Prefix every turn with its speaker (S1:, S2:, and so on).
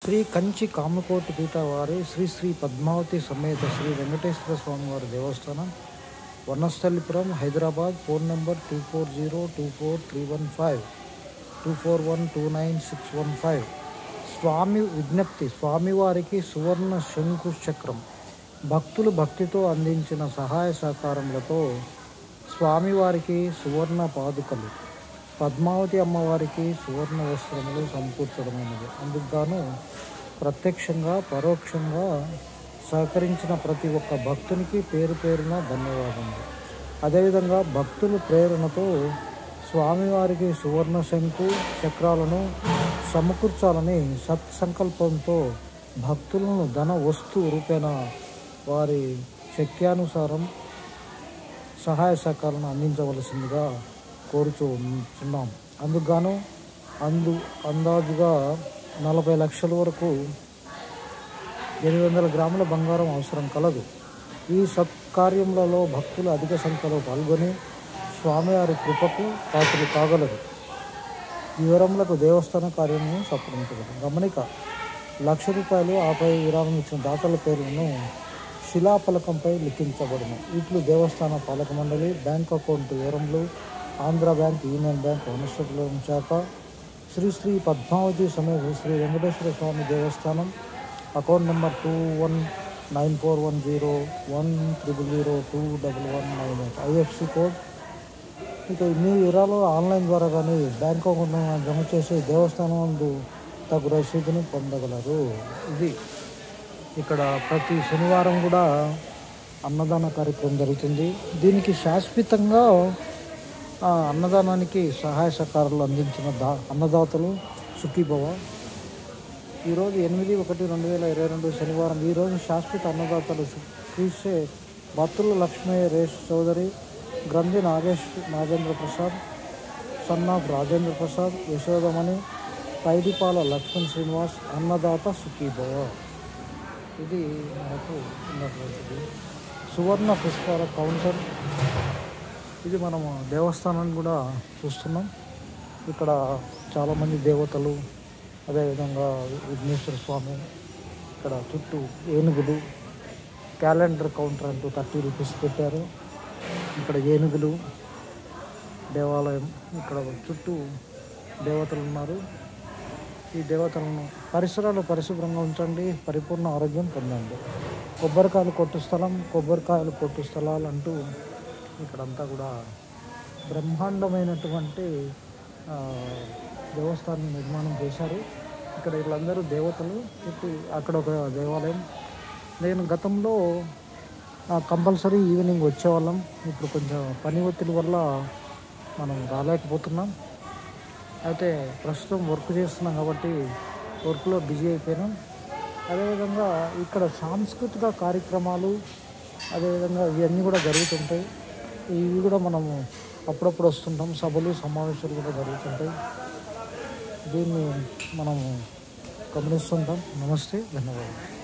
S1: శ్రీ కంచి కామకోటి పీఠ వారి శ్రీ శ్రీ పద్మావతి సమేత శ్రీ వెంకటేశ్వర స్వామి వారి దేవస్థానం Vanasthalipuram Hyderabad phone number two four zero two four three one five two four one two nine six one five స్వామి విజ్ఞప్తి స్వామివారికి సువర్ణ శంకు చక్రం భక్తులు భక్తితో అందించిన సహాయ సహకారములతో స్వామివారికి సువర్ణ పాదుకలు పద్మావతి అమ్మవారికి సువర్ణ వస్త్రములు సమకూర్చడమైనది అందుకు గాను ప్రత్యక్షంగా పరోక్షంగా సహకరించిన ప్రతి ఒక్క భక్తునికి పేరు పేరున ధన్యవాదములు అదేవిధంగా భక్తుల ప్రేరణతో స్వామివారికి సువర్ణ శంకు చక్రాలను సమకూర్చాలని సత్సంకల్పంతో భక్తులను ధన వస్తు రూపేణ వారి శక్యానుసారం సహాయ సహకారాలను అందించవలసిందిగా కోరుచున్నాం అందుకుగాను అందు అందాజుగా నలభై లక్షల వరకు ఎనిమిది వందల గ్రాముల బంగారం అవసరం కలదు ఈ సత్కార్యములలో భక్తులు అధిక సంఖ్యలో పాల్గొని స్వామివారి కృపకు పాత్రలు కాగలరు వివరములకు దేవస్థాన కార్యము సంప్రదించగలరు గమనిక లక్ష రూపాయలు ఆపై విరామం ఇచ్చిన దాతల పేర్లను శిలాఫలకంపై లిఖించబడును ఇట్లు దేవస్థాన పాలక మండలి బ్యాంక్ అకౌంట్ వివరములు Andhra bank union bank Vanasthalam శాఖ శ్రీ శ్రీ పద్మావతి సమేత శ్రీ వెంకటేశ్వర స్వామి దేవస్థానం account number two one nine four one zero one triple zero two double one nine eight IFSC code ఇక మీ వివరాలు ఆన్లైన్ ద్వారా కానీ బ్యాంక్ అకౌంట్ జమ చేసి దేవస్థానం నందు తగు రసీదుని పొందగలరు ఇది ఇక్కడ ప్రతి శనివారం కూడా అన్నదాన కార్యక్రమం జరుగుతుంది దీనికి శాశ్వతంగా ఆ, అన్నదానానికి సహాయ సహకారాలు అందించిన దా అన్నదాతలు సుఖీభవ ఈరోజు ఎనిమిది ఒకటి రెండు వేల ఇరవై రెండు శనివారం ఈరోజు శాశ్వత అన్నదాతలు చూసే బత్తుల లక్ష్మయ్య రేష్ చౌదరి గ్రంథి నాగేష్ నాగేంద్ర ప్రసాద్ సన్ ఆఫ్ రాజేంద్ర ప్రసాద్ యశోదమణి పైడిపాల లక్ష్మణ్ శ్రీనివాస్ అన్నదాత సుఖీభవ ఇది మనకు ఉన్నటువంటిది సువర్ణ పుష్పాల కౌంటర్ ఇది మనము దేవస్థానాన్ని కూడా చూస్తున్నాం ఇక్కడ చాలామంది దేవతలు అదేవిధంగా విఘ్నేశ్వర స్వామి ఇక్కడ చుట్టూ ఏనుగులు క్యాలెండర్ కౌంటర్ అంటూ థర్టీ రూపీస్ పెట్టారు ఇక్కడ ఏనుగులు దేవాలయం ఇక్కడ చుట్టూ దేవతలు ఉన్నారు ఈ దేవతలను పరిసరాలు పరిశుభ్రంగా ఉంచండి పరిపూర్ణ ఆరోగ్యం పొందండి కొబ్బరికాయలు కొట్టు స్థలం కొబ్బరికాయలు కొట్టు స్థలాలు అంటూ ఇక్కడంతా కూడా బ్రహ్మాండమైనటువంటి ఆ, దేవస్థానం నిర్మాణం చేశారు ఇక్కడ వీళ్ళందరూ దేవతలు చుట్టూ అక్కడ ఒక దేవాలయం నేను గతంలో కంపల్సరీ ఈవినింగ్ వచ్చేవాళ్ళం ఇప్పుడు కొంచెం పని ఒత్తిడి వల్ల మనం రాలేకపోతున్నాం అయితే ప్రస్తుతం వర్క్ చేస్తున్నాం కాబట్టి వర్క్లో బిజీ అయిపోయినాం అదేవిధంగా ఇక్కడ సాంస్కృతిక కార్యక్రమాలు అదేవిధంగా ఇవన్నీ కూడా జరుగుతుంటాయి ఇవి కూడా మనము అప్పుడప్పుడు వస్తుంటాం సభలు సమావేశాలు కూడా జరుగుతుంటాయి దీన్ని మనము గమనిస్తుంటాం నమస్తే ధన్యవాదాలు